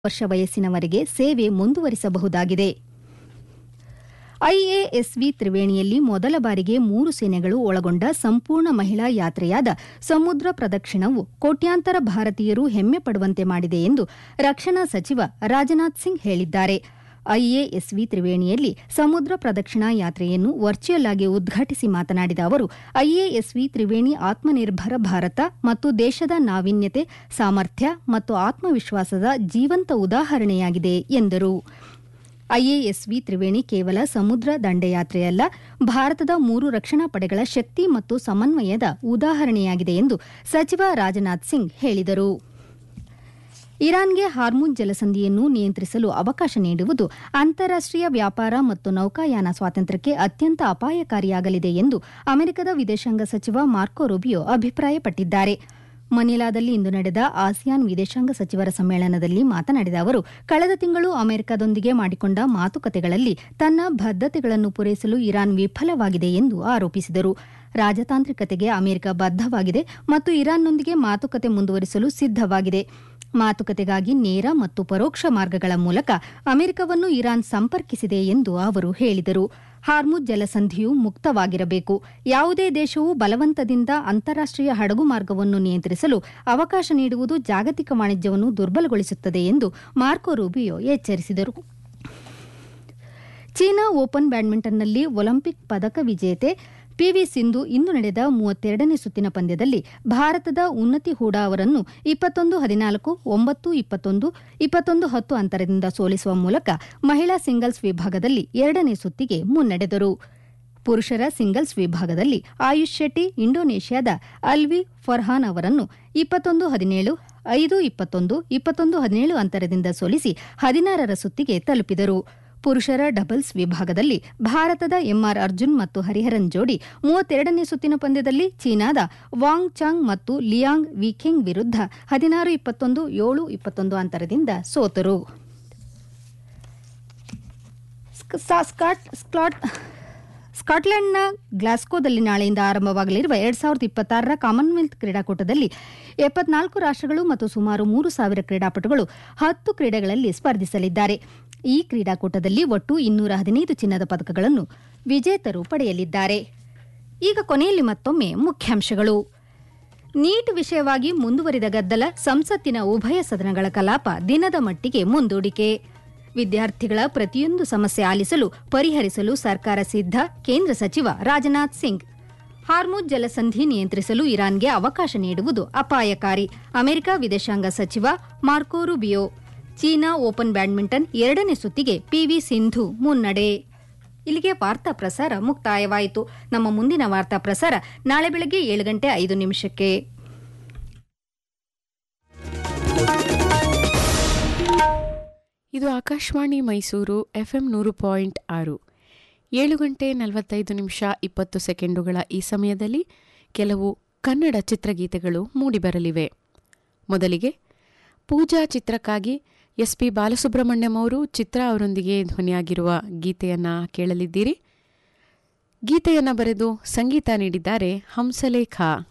ವರ್ಷ ವಯಸ್ಸಿನವರೆಗೆ ಸೇವೆ ಮುಂದುವರಿಸಬಹುದಾಗಿದೆ ಐಎಎಸ್ವಿ ತ್ರಿವೇಣಿಯಲ್ಲಿ ಮೊದಲ ಬಾರಿಗೆ ಮೂರು ಸೇನೆಗಳು ಒಳಗೊಂಡ ಸಂಪೂರ್ಣ ಮಹಿಳಾ ಯಾತ್ರೆಯಾದ ಸಮುದ್ರ ಪ್ರದಕ್ಷಿಣವು ಕೋಟ್ಯಾಂತರ ಭಾರತೀಯರು ಹೆಮ್ಮೆ ಪಡುವಂತೆ ಮಾಡಿದೆ ಎಂದು ರಕ್ಷಣಾ ಸಚಿವ ರಾಜನಾಥ್ ಸಿಂಗ್ ಹೇಳಿದ್ದಾರೆ ಐಎಎಸ್ವಿ ತ್ರಿವೇಣಿಯಲ್ಲಿ ಸಮುದ್ರ ಪ್ರದಕ್ಷಿಣಾ ಯಾತ್ರೆಯನ್ನು ವರ್ಚುವಲ್ ಆಗಿ ಉದ್ಘಾಟಿಸಿ ಮಾತನಾಡಿದ ಅವರು ಐಎಎಸ್ವಿ ತ್ರಿವೇಣಿ ಆತ್ಮನಿರ್ಭರ ಭಾರತ ಮತ್ತು ದೇಶದ ನಾವೀನ್ಯತೆ ಸಾಮರ್ಥ್ಯ ಮತ್ತು ಆತ್ಮವಿಶ್ವಾಸದ ಜೀವಂತ ಉದಾಹರಣೆಯಾಗಿದೆ ಎಂದರು ಐಎಎಸ್ವಿ ತ್ರಿವೇಣಿ ಕೇವಲ ಸಮುದ್ರ ದಂಡಯಾತ್ರೆಯಲ್ಲ ಭಾರತದ ಮೂರು ರಕ್ಷಣಾ ಪಡೆಗಳ ಶಕ್ತಿ ಮತ್ತು ಸಮನ್ವಯದ ಉದಾಹರಣೆಯಾಗಿದೆ ಎಂದು ಸಚಿವ ರಾಜನಾಥ್ ಸಿಂಗ್ ಹೇಳಿದರು ಇರಾನ್ಗೆ ಹಾರ್ಮುಜ್ ಜಲಸಂಧಿಯನ್ನು ನಿಯಂತ್ರಿಸಲು ಅವಕಾಶ ನೀಡುವುದು ಅಂತಾರಾಷ್ಟೀಯ ವ್ಯಾಪಾರ ಮತ್ತು ನೌಕಾಯಾನ ಸ್ವಾತಂತ್ರ್ಯಕ್ಕೆ ಅತ್ಯಂತ ಅಪಾಯಕಾರಿಯಾಗಲಿದೆ ಎಂದು ಅಮೆರಿಕದ ವಿದೇಶಾಂಗ ಸಚಿವ ಮಾರ್ಕೊ ರುಬಿಯೋ ಅಭಿಪ್ರಾಯಪಟ್ಟಿದ್ದಾರೆ ಮನಿಲಾದಲ್ಲಿ ಇಂದು ನಡೆದ ಆಸಿಯಾನ್ ವಿದೇಶಾಂಗ ಸಚಿವರ ಸಮ್ಮೇಳನದಲ್ಲಿ ಮಾತನಾಡಿದ ಅವರು ಕಳೆದ ತಿಂಗಳು ಅಮೆರಿಕದೊಂದಿಗೆ ಮಾಡಿಕೊಂಡ ಮಾತುಕತೆಗಳಲ್ಲಿ ತನ್ನ ಬದ್ಧತೆಗಳನ್ನು ಪೂರೈಸಲು ಇರಾನ್ ವಿಫಲವಾಗಿದೆ ಎಂದು ಆರೋಪಿಸಿದರು ರಾಜತಾಂತ್ರಿಕತೆಗೆ ಅಮೆರಿಕ ಬದ್ಧವಾಗಿದೆ ಮತ್ತು ಇರಾನ್ನೊಂದಿಗೆ ಮಾತುಕತೆ ಮುಂದುವರಿಸಲು ಸಿದ್ದವಾಗಿದೆ ಮಾತುಕತೆಗಾಗಿ ನೇರ ಮತ್ತು ಪರೋಕ್ಷ ಮಾರ್ಗಗಳ ಮೂಲಕ ಅಮೆರಿಕವನ್ನು ಇರಾನ್ ಸಂಪರ್ಕಿಸಿದೆ ಎಂದು ಅವರು ಹೇಳಿದರು ಹಾರ್ಮುಜ್ ಜಲಸಂಧಿಯು ಮುಕ್ತವಾಗಿರಬೇಕು ಯಾವುದೇ ದೇಶವು ಬಲವಂತದಿಂದ ಅಂತಾರಾಷ್ಟೀಯ ಹಡಗು ಮಾರ್ಗವನ್ನು ನಿಯಂತ್ರಿಸಲು ಅವಕಾಶ ನೀಡುವುದು ಜಾಗತಿಕ ವಾಣಿಜ್ಯವನ್ನು ದುರ್ಬಲಗೊಳಿಸುತ್ತದೆ ಎಂದು ಮಾರ್ಕೊ ರೂಬಿಯೋ ಎಚ್ಚರಿಸಿದರು ಚೀನಾ ಓಪನ್ ಬ್ಯಾಡ್ಮಿಂಟನ್ನಲ್ಲಿ ಒಲಿಂಪಿಕ್ ಪದಕ ವಿಜೇತೆ ಪಿವಿ ಸಿಂಧು ಇಂದು ನಡೆದ ಮೂವತ್ತೆರಡನೇ ಸುತ್ತಿನ ಪಂದ್ಯದಲ್ಲಿ ಭಾರತದ ಉನ್ನತಿ ಹೂಡಾ ಅವರನ್ನು ಇಪ್ಪತ್ತೊಂದು ಹದಿನಾಲ್ಕು ಒಂಬತ್ತು ಇಪ್ಪತ್ತೊಂದು ಇಪ್ಪತ್ತೊಂದು ಹತ್ತು ಅಂತರದಿಂದ ಸೋಲಿಸುವ ಮೂಲಕ ಮಹಿಳಾ ಸಿಂಗಲ್ಸ್ ವಿಭಾಗದಲ್ಲಿ ಎರಡನೇ ಸುತ್ತಿಗೆ ಮುನ್ನಡೆದರು ಪುರುಷರ ಸಿಂಗಲ್ಸ್ ವಿಭಾಗದಲ್ಲಿ ಆಯುಷ್ ಶೆಟ್ಟಿ ಇಂಡೋನೇಷ್ಯಾದ ಅಲ್ವಿ ಫರ್ಹಾನ್ ಅವರನ್ನು ಇಪ್ಪತ್ತೊಂದು ಹದಿನೇಳು ಐದು ಇಪ್ಪತ್ತೊಂದು ಇಪ್ಪತ್ತೊಂದು ಹದಿನೇಳು ಅಂತರದಿಂದ ಸೋಲಿಸಿ ಹದಿನಾರರ ಸುತ್ತಿಗೆ ತಲುಪಿದರು ಪುರುಷರ ಡಬಲ್ಸ್ ವಿಭಾಗದಲ್ಲಿ ಭಾರತದ ಎಂಆರ್ ಅರ್ಜುನ್ ಮತ್ತು ಹರಿಹರನ್ ಜೋಡಿ ಮೂವತ್ತೆರಡನೇ ಸುತ್ತಿನ ಪಂದ್ಯದಲ್ಲಿ ಚೀನಾದ ವಾಂಗ್ ಚಾಂಗ್ ಮತ್ತು ಲಿಯಾಂಗ್ ವಿಖೆಂಗ್ ವಿರುದ್ಧ ಹದಿನಾರು ಇಪ್ಪತ್ತೊಂದು ಏಳು ಇಪ್ಪತ್ತೊಂದು ಅಂತರದಿಂದ ಸೋತರು ಸ್ಕಾಟ್ಲೆಂಡ್ನ ಗ್ಲಾಸ್ಕೋದಲ್ಲಿ ನಾಳೆಯಿಂದ ಆರಂಭವಾಗಲಿರುವ ಎರಡ್ ಸಾವಿರದ ಇಪ್ಪತ್ತಾರರ ಕಾಮನ್ವೆಲ್ತ್ ಕ್ರೀಡಾಕೂಟದಲ್ಲಿ ಎಪ್ಪತ್ನಾಲ್ಕು ರಾಷ್ಟಗಳು ಮತ್ತು ಸುಮಾರು ಮೂರು ಸಾವಿರ ಕ್ರೀಡಾಪಟುಗಳು ಹತ್ತು ಕ್ರೀಡೆಗಳಲ್ಲಿ ಸ್ಪರ್ಧಿಸಲಿದ್ದಾರೆ ಈ ಕ್ರೀಡಾಕೂಟದಲ್ಲಿ ಒಟ್ಟು ಇನ್ನೂರ ಹದಿನೈದು ಚಿನ್ನದ ಪದಕಗಳನ್ನು ವಿಜೇತರು ಪಡೆಯಲಿದ್ದಾರೆ ಈಗ ಕೊನೆಯಲ್ಲಿ ಮತ್ತೊಮ್ಮೆ ಮುಖ್ಯಾಂಶಗಳು ನೀಟ್ ವಿಷಯವಾಗಿ ಮುಂದುವರಿದ ಗದ್ದಲ ಸಂಸತ್ತಿನ ಉಭಯ ಸದನಗಳ ಕಲಾಪ ದಿನದ ಮಟ್ಟಿಗೆ ಮುಂದೂಡಿಕೆ ವಿದ್ಯಾರ್ಥಿಗಳ ಪ್ರತಿಯೊಂದು ಸಮಸ್ಯೆ ಆಲಿಸಲು ಪರಿಹರಿಸಲು ಸರ್ಕಾರ ಸಿದ್ಧ ಕೇಂದ್ರ ಸಚಿವ ರಾಜನಾಥ್ ಸಿಂಗ್ ಹಾರ್ಮುಜ್ ಜಲಸಂಧಿ ನಿಯಂತ್ರಿಸಲು ಇರಾನ್ಗೆ ಅವಕಾಶ ನೀಡುವುದು ಅಪಾಯಕಾರಿ ಅಮೆರಿಕ ವಿದೇಶಾಂಗ ಸಚಿವ ಮಾರ್ಕೊ ರುಬಿಯೋ ಚೀನಾ ಓಪನ್ ಬ್ಯಾಡ್ಮಿಂಟನ್ ಎರಡನೇ ಸುತ್ತಿಗೆ ಪಿವಿ ಸಿಂಧು ಮುನ್ನಡೆ ಇಲ್ಲಿಗೆ ವಾರ್ತಾ ಪ್ರಸಾರ ಮುಕ್ತಾಯವಾಯಿತು ನಮ್ಮ ಮುಂದಿನ ವಾರ್ತಾ ಪ್ರಸಾರ ನಾಳೆ ಬೆಳಗ್ಗೆ ಏಳು ಗಂಟೆ ಐದು ನಿಮಿಷಕ್ಕೆ ಇದು ಆಕಾಶವಾಣಿ ಮೈಸೂರು ಎಫ್ಎಂ ನೂರು ಪಾಯಿಂಟ್ ಆರು ಏಳು ಗಂಟೆ ನಲವತ್ತೈದು ನಿಮಿಷ ಇಪ್ಪತ್ತು ಸೆಕೆಂಡುಗಳ ಈ ಸಮಯದಲ್ಲಿ ಕೆಲವು ಕನ್ನಡ ಚಿತ್ರಗೀತೆಗಳು ಮೂಡಿಬರಲಿವೆ ಮೊದಲಿಗೆ ಪೂಜಾ ಚಿತ್ರಕ್ಕಾಗಿ ಎಸ್ ಪಿ ಬಾಲಸುಬ್ರಹ್ಮಣ್ಯಂ ಅವರು ಚಿತ್ರ ಅವರೊಂದಿಗೆ ಧ್ವನಿಯಾಗಿರುವ ಗೀತೆಯನ್ನು ಕೇಳಲಿದ್ದೀರಿ ಗೀತೆಯನ್ನು ಬರೆದು ಸಂಗೀತ ನೀಡಿದ್ದಾರೆ ಹಂಸಲೇಖ